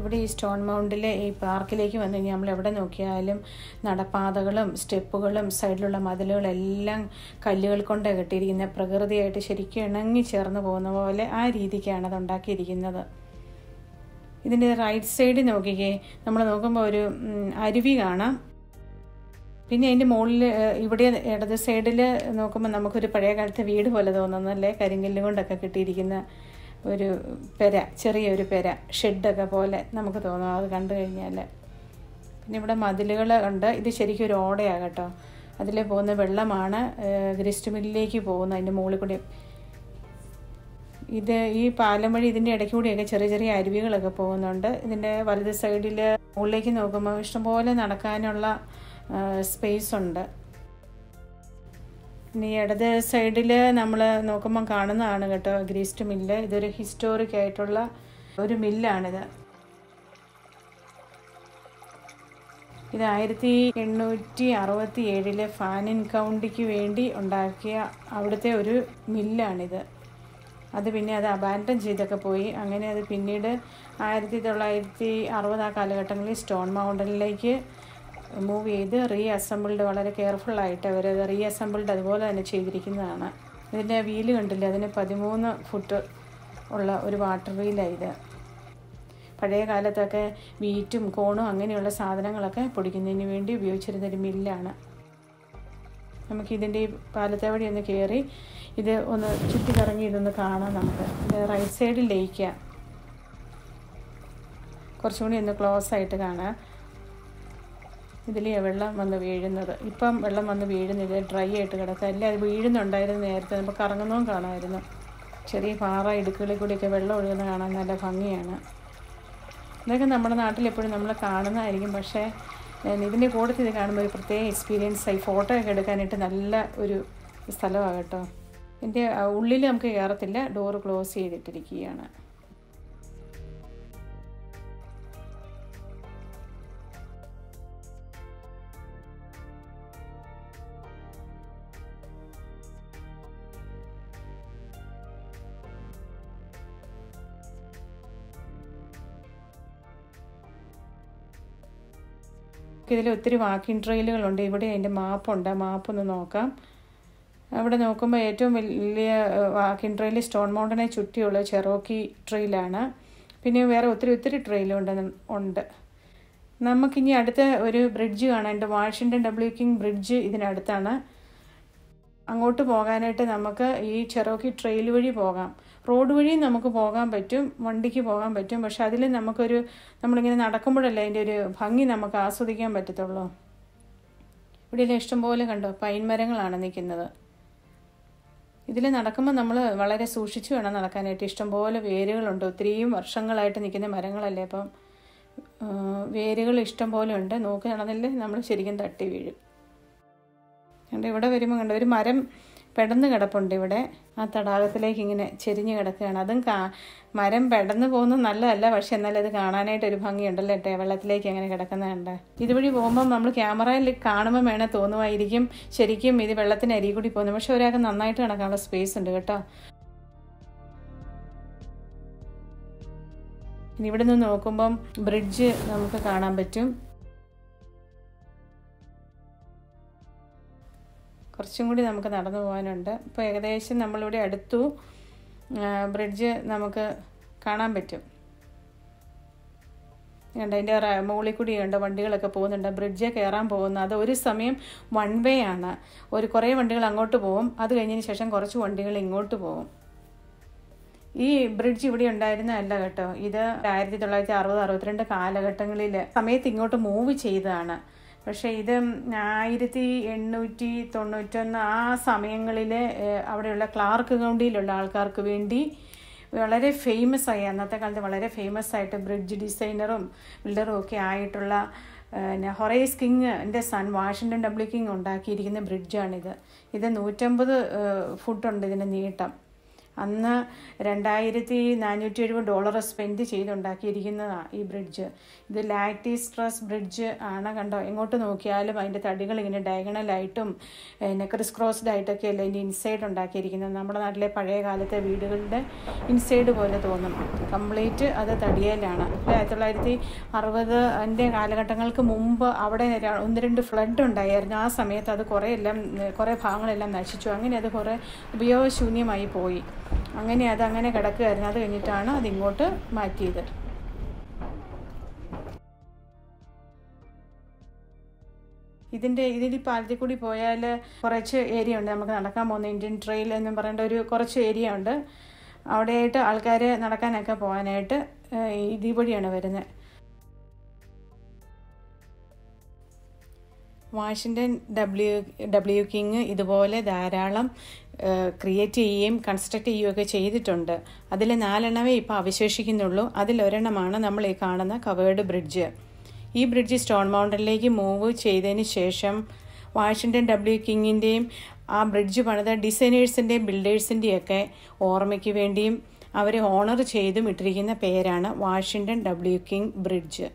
ഇവിടെ ഈ സ്റ്റോൺ മൗണ്ടിലെ ഈ പാർക്കിലേക്ക് വന്നു കഴിഞ്ഞാൽ നമ്മൾ എവിടെ നോക്കിയാലും നടപ്പാതകളും സ്റ്റെപ്പുകളും സൈഡിലുള്ള മതിലുകളും എല്ലാം കല്ലുകൾ കൊണ്ട് കെട്ടിയിരിക്കുന്ന പ്രകൃതിയായിട്ട് ശരിക്കും ഇണങ്ങി ചേർന്ന് പോകുന്ന പോലെ ആ രീതിക്കാണ് അത് ഉണ്ടാക്കിയിരിക്കുന്നത് ഇതിൻ്റെ റൈറ്റ് സൈഡിൽ നോക്കിക്കേ നമ്മൾ നോക്കുമ്പോൾ ഒരു ഉം, അരുവി കാണാം പിന്നെ അതിൻ്റെ മുകളിൽ ഇവിടെ ഇടത് സൈഡിൽ നോക്കുമ്പോൾ നമുക്കൊരു പഴയ കാലത്തെ വീട് പോലെ തോന്നുന്നല്ലേ കരിങ്കല്ല് കൊണ്ടൊക്കെ കിട്ടിയിരിക്കുന്ന ഒരു പെര ചെറിയൊരു പെര ഷെഡൊക്കെ പോലെ നമുക്ക് തോന്നും അത് കണ്ടു കഴിഞ്ഞാൽ പിന്നെ ഇവിടെ മതിലുകൾ ഉണ്ട് ഇത് ശരിക്കും ഒരു ഓടയാണ് കേട്ടോ അതിലെ പോകുന്ന വെള്ളമാണ് ഗ്രിസ്റ്റ് മില്ലിലേക്ക് പോകുന്നത് അതിൻ്റെ മുകളിൽ കൂടി ഇത് ഈ പാലം വഴി ഇതിൻ്റെ ഇടയ്ക്ക് കൂടിയൊക്കെ ചെറിയ ചെറിയ അരുവികളൊക്കെ പോകുന്നുണ്ട് ഇതിൻ്റെ വലത് സൈഡിൽ മുകളിലേക്ക് നോക്കുമ്പോൾ ഇഷ്ടംപോലെ നടക്കാനുള്ള സ്പേസ് ഉണ്ട് ഇനി ഇടത് സൈഡിൽ നമ്മൾ നോക്കുമ്പോൾ കാണുന്നതാണ് കേട്ടോ ഗ്രീസ്റ്റ് മില്ല് ഇതൊരു ഹിസ്റ്റോറിക് ആയിട്ടുള്ള ഒരു മില്ലാണിത് ഇത് ആയിരത്തി എണ്ണൂറ്റി അറുപത്തി ഏഴിലെ ഫാനിൻ കൗണ്ടിക്ക് വേണ്ടി ഉണ്ടാക്കിയ അവിടുത്തെ ഒരു മില്ലാണിത് അത് പിന്നെ അത് അബാൻഡൻ ചെയ്തൊക്കെ പോയി അങ്ങനെ അത് പിന്നീട് ആയിരത്തി തൊള്ളായിരത്തി അറുപത് ആ കാലഘട്ടങ്ങളിൽ സ്റ്റോൺ മൗണ്ടനിലേക്ക് മൂവ് ചെയ്ത് റീ അസംബിൾഡ് വളരെ കെയർഫുള്ളായിട്ട് അവർ അത് റീ അസംബിൾഡ് അതുപോലെ തന്നെ ചെയ്തിരിക്കുന്നതാണ് ഇതിൻ്റെ വീല് കണ്ടില്ലേ അതിന് പതിമൂന്ന് ഫുട്ട് ഉള്ള ഒരു വാട്ടർ വീലാണ് ഇത് പഴയ കാലത്തൊക്കെ വീറ്റും കോണും അങ്ങനെയുള്ള സാധനങ്ങളൊക്കെ പൊടിക്കുന്നതിന് വേണ്ടി ഉപയോഗിച്ചിരുന്ന ഒരു മില്ലാണ് നമുക്ക് ഇതിൻ്റെ ഈ പാലത്തെ വഴി ഒന്ന് കയറി ഇത് ഒന്ന് ചുറ്റിക്കറങ്ങി ഇതൊന്ന് കാണാം നമുക്ക് ഇത് റൈറ്റ് സൈഡിൽ ലയിക്കുക കുറച്ചും കൂടി ഒന്ന് ക്ലോസ് ആയിട്ട് കാണാം ഇതിൽ വെള്ളം വന്ന് വീഴുന്നത് ഇപ്പം വെള്ളം വന്ന് വീഴുന്നില്ല ഡ്രൈ ആയിട്ട് കിടക്കുക അല്ല അത് വീഴുന്നുണ്ടായിരുന്നു നേരത്തെ നമുക്ക് കറങ്ങുന്നതും കാണാമായിരുന്നു ചെറിയ പാറ ഇടുക്കുകളിൽ കൂടിയൊക്കെ വെള്ളം ഒഴുകുന്ന കാണാൻ നല്ല ഭംഗിയാണ് ഇതൊക്കെ നമ്മുടെ നാട്ടിൽ എപ്പോഴും നമ്മൾ കാണുന്നതായിരിക്കും പക്ഷേ ഏഹ്, ഇതിൻ്റെ കൂട്ടത്തിൽ ഇത് കാണുമ്പോൾ ഒരു പ്രത്യേക എക്സ്പീരിയൻസ് ആയി ഫോട്ടോ ഒക്കെ എടുക്കാനായിട്ട് നല്ല ഒരു സ്ഥലമാണ് കേട്ടോ ഇതിൻ്റെ ഉള്ളിൽ നമുക്ക് കയറത്തില്ല ഡോറ് ക്ലോസ് ചെയ്തിട്ടിരിക്കുകയാണ് ഇതിൽ ഒത്തിരി വാക്കിംഗ് ട്രെയിലുകളുണ്ട് ഇവിടെ അതിൻ്റെ മാപ്പുണ്ട് ആ മാപ്പ് ഒന്ന് നോക്കാം അവിടെ നോക്കുമ്പോൾ ഏറ്റവും വലിയ വാക്കിംഗ് ട്രെയിൽ സ്റ്റോൺ മൗണ്ടനെ ചുറ്റിയുള്ള ചെറോക്കി ട്രെയിലാണ് പിന്നെ വേറെ ഒത്തിരി ഒത്തിരി ട്രെയിലുണ്ട് ഉണ്ട് നമുക്കിനി അടുത്ത ഒരു ബ്രിഡ്ജ് കാണാനുണ്ട് വാഷിങ്ടൺ ഡബ്ല്യു കിങ് ബ്രിഡ്ജ് ഇതിനടുത്താണ് അങ്ങോട്ട് പോകാനായിട്ട് നമുക്ക് ഈ ചെറോക്കി ട്രെയിൽ വഴി പോകാം റോഡ് വഴി നമുക്ക് പോകാൻ പറ്റും വണ്ടിക്ക് പോകാൻ പറ്റും പക്ഷെ അതിൽ നമുക്കൊരു നമ്മളിങ്ങനെ നടക്കുമ്പോഴല്ലേ അതിൻ്റെ ഒരു ഭംഗി നമുക്ക് ആസ്വദിക്കാൻ പറ്റത്തുള്ളൂ ഇവിടെ ഇഷ്ടംപോലെ കണ്ടോ പൈൻ മരങ്ങളാണ് നിൽക്കുന്നത് ഇതിൽ നടക്കുമ്പോൾ നമ്മൾ വളരെ സൂക്ഷിച്ചു വേണം നടക്കാനായിട്ട് ഇഷ്ടംപോലെ വേരുകളുണ്ട് ഒത്തിരിയും വർഷങ്ങളായിട്ട് നിൽക്കുന്ന മരങ്ങളല്ലേ അപ്പം ആ, വേരുകൾ ഇഷ്ടം പോലെ ഉണ്ട് നോക്കി നടന്നില്ലേ നമ്മൾ ശരിക്കും തട്ടി വീഴും കണ്ട് ഇവിടെ വരുമ്പോൾ കണ്ട ഒരു മരം പെടന്ന് കിടപ്പുണ്ട് ഇവിടെ ആ തടാകത്തിലേക്ക് ഇങ്ങനെ ചെരിഞ്ഞ് കിടക്കുകയാണ് അതും കാ മരം പെടന്ന് പോകുന്നത് നല്ലതല്ല പക്ഷെ എന്നാലും അത് കാണാനായിട്ട് ഒരു ഭംഗിയുണ്ടല്ലോ കേട്ടോ വെള്ളത്തിലേക്ക് അങ്ങനെ കിടക്കുന്ന കണ്ട ഇതുവഴി പോകുമ്പോൾ നമ്മൾ ക്യാമറയിൽ കാണുമ്പോൾ വേണേൽ തോന്നുമായിരിക്കും ശരിക്കും ഇത് വെള്ളത്തിന് അരി കൂടി പോകുന്നു പക്ഷെ ഒരാൾക്ക് നന്നായിട്ട് കിടക്കാനുള്ള സ്പേസ് ഉണ്ട് കേട്ടോ ഇനി ഇവിടെ നിന്ന് നോക്കുമ്പം ബ്രിഡ്ജ് നമുക്ക് കാണാൻ പറ്റും കുറച്ചും കൂടി നമുക്ക് നടന്നു പോകാനുണ്ട് ഇപ്പോൾ ഏകദേശം നമ്മളിവിടെ അടുത്തു ആ, ബ്രിഡ്ജ് നമുക്ക് കാണാൻ പറ്റും കണ്ട അതിൻ്റെ മുകളിൽ കൂടി കണ്ട വണ്ടികളൊക്കെ പോകുന്നുണ്ട് ബ്രിഡ്ജ് കയറാൻ പോകുന്ന അത് ഒരു സമയം വൺ വേ ആണ് ഒരു കുറേ വണ്ടികൾ അങ്ങോട്ട് പോകും അത് കഴിഞ്ഞതിന് ശേഷം കുറച്ച് വണ്ടികൾ ഇങ്ങോട്ട് പോകും ഈ ബ്രിഡ്ജ് ഇവിടെ ഉണ്ടായിരുന്നതല്ല കേട്ടോ ഇത് ആയിരത്തി തൊള്ളായിരത്തി അറുപത് അറുപത്തിരണ്ട് കാലഘട്ടങ്ങളിൽ സമയത്ത് ഇങ്ങോട്ട് മൂവ് ചെയ്തതാണ് പക്ഷേ ഇത് ആയിരത്തി എണ്ണൂറ്റി തൊണ്ണൂറ്റൊന്ന് ആ സമയങ്ങളിൽ അവിടെയുള്ള ക്ലാർക്ക് കൗണ്ടിയിലുള്ള ആൾക്കാർക്ക് വേണ്ടി വളരെ ഫേമസ് ആയി അന്നത്തെ കാലത്ത് വളരെ ഫേമസ് ആയിട്ട് ബ്രിഡ്ജ് ഡിസൈനറും ബിൽഡറും ഒക്കെ ആയിട്ടുള്ള പിന്നെ ഹൊറേസ് കിങ്ങിൻ്റെ സൺ വാഷിങ്ടൺ ഡബ്ല്യു കിങ് ഉണ്ടാക്കിയിരിക്കുന്ന ബ്രിഡ്ജാണിത് ഇത് നൂറ്റമ്പത് ഫുട്ടുണ്ട് ഇതിൻ്റെ നീട്ടം അന്ന് രണ്ടായിരത്തി നാനൂറ്റി എഴുപത് ഡോളർ സ്പെൻഡ് ചെയ്തുണ്ടാക്കിയിരിക്കുന്നതാണ് ഈ ബ്രിഡ്ജ് ഇത് ലാക്ടി സ്ട്രസ് ബ്രിഡ്ജ് ആണ് കണ്ടോ എങ്ങോട്ട് നോക്കിയാലും അതിൻ്റെ തടികൾ ഇങ്ങനെ ഡയഗണലായിട്ടും പിന്നെ ക്രിസ് ക്രോസ്ഡ് ആയിട്ടൊക്കെ അല്ലേ ഇതിൻ്റെ ഇൻസൈഡ് ഉണ്ടാക്കിയിരിക്കുന്നത് നമ്മുടെ നാട്ടിലെ പഴയ കാലത്തെ വീടുകളുടെ ഇൻസൈഡ് പോലെ തോന്നും കംപ്ലീറ്റ് അത് തടിയലാണ് ആയിരത്തി തൊള്ളായിരത്തി അറുപത് അതിൻ്റെ കാലഘട്ടങ്ങൾക്ക് മുമ്പ് അവിടെ ര- ഒന്ന് രണ്ട് ഫ്ലഡ് ഉണ്ടായിരുന്നു ആ സമയത്ത് അത് കുറേ എല്ലാം കുറേ ഭാഗങ്ങളെല്ലാം നശിച്ചു അങ്ങനെ അത് കുറേ ഉപയോഗശൂന്യമായി പോയി അങ്ങനെ അത് അങ്ങനെ കിടക്കുകയായിരുന്നു അത് കഴിഞ്ഞിട്ടാണ് അത് ഇങ്ങോട്ട് മാറ്റിയത് ഇതിൻ്റെ ഇതിൽ ഈ പാലത്തിൽ കൂടി പോയാൽ കുറച്ച് ഏരിയ ഉണ്ട് നമുക്ക് നടക്കാൻ പോകുന്ന ഇന്ത്യൻ ട്രെയിൽ എന്നും പറയേണ്ട ഒരു കുറച്ച് ഏരിയ ഉണ്ട് അവിടെയായിട്ട് ആൾക്കാർ നടക്കാനൊക്കെ പോകാനായിട്ട് ഏഹ്, ഇത് വഴിയാണ് വരുന്നത് വാഷിങ്ടൺ ഡബ്ല്യു ഡബ്ല്യു കിങ് ഇതുപോലെ ധാരാളം ക്രിയേറ്റ് ചെയ്യുകയും കൺസ്ട്രക്ട് ചെയ്യുകയൊക്കെ ചെയ്തിട്ടുണ്ട് അതിൽ നാലെണ്ണമേ ഇപ്പോൾ അവശേഷിക്കുന്നുള്ളൂ അതിലൊരെണ്ണമാണ് നമ്മൾ ഈ കാണുന്ന കവേർഡ് ബ്രിഡ്ജ് ഈ ബ്രിഡ്ജ് സ്റ്റോൺ മൗണ്ടനിലേക്ക് മൂവ് ചെയ്തതിന് ശേഷം വാഷിങ്ടൺ ഡബ്ല്യു കിങ്ങിൻ്റെയും ആ ബ്രിഡ്ജ് പണിത ഡിസൈനേഴ്സിൻ്റെയും ബിൽഡേഴ്സിൻ്റെയും ഒക്കെ ഓർമ്മയ്ക്ക് വേണ്ടിയും അവരെ ഓണർ ചെയ്തും ഇട്ടിരിക്കുന്ന പേരാണ് വാഷിങ്ടൺ ഡബ്ല്യു കിങ് ബ്രിഡ്ജ്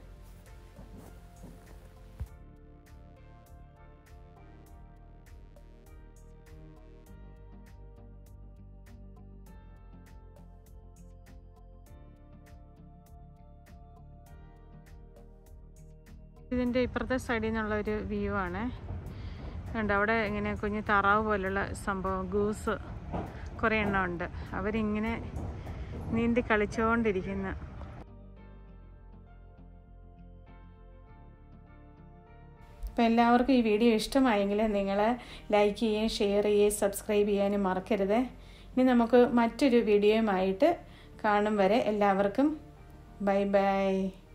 ഇതിൻ്റെ ഇപ്പുറത്തെ സൈഡിൽ നിന്നുള്ള ഒരു വ്യൂ ആണ് കണ്ടോ അവിടെ ഇങ്ങനെ കുഞ്ഞ് താറാവ് പോലുള്ള സംഭവം ഗൂസ് കുറേ എണ്ണം ഉണ്ട് അവരിങ്ങനെ നീന്തി കളിച്ചുകൊണ്ടിരിക്കുന്ന അപ്പോൾ എല്ലാവർക്കും ഈ വീഡിയോ ഇഷ്ടമായെങ്കിൽ നിങ്ങൾ ലൈക്ക് ചെയ്യുകയും ഷെയർ ചെയ്യുകയും സബ്സ്ക്രൈബ് ചെയ്യാനും മറക്കരുത് ഇനി നമുക്ക് മറ്റൊരു വീഡിയോയുമായിട്ട് കാണും വരെ എല്ലാവർക്കും ബൈ ബൈ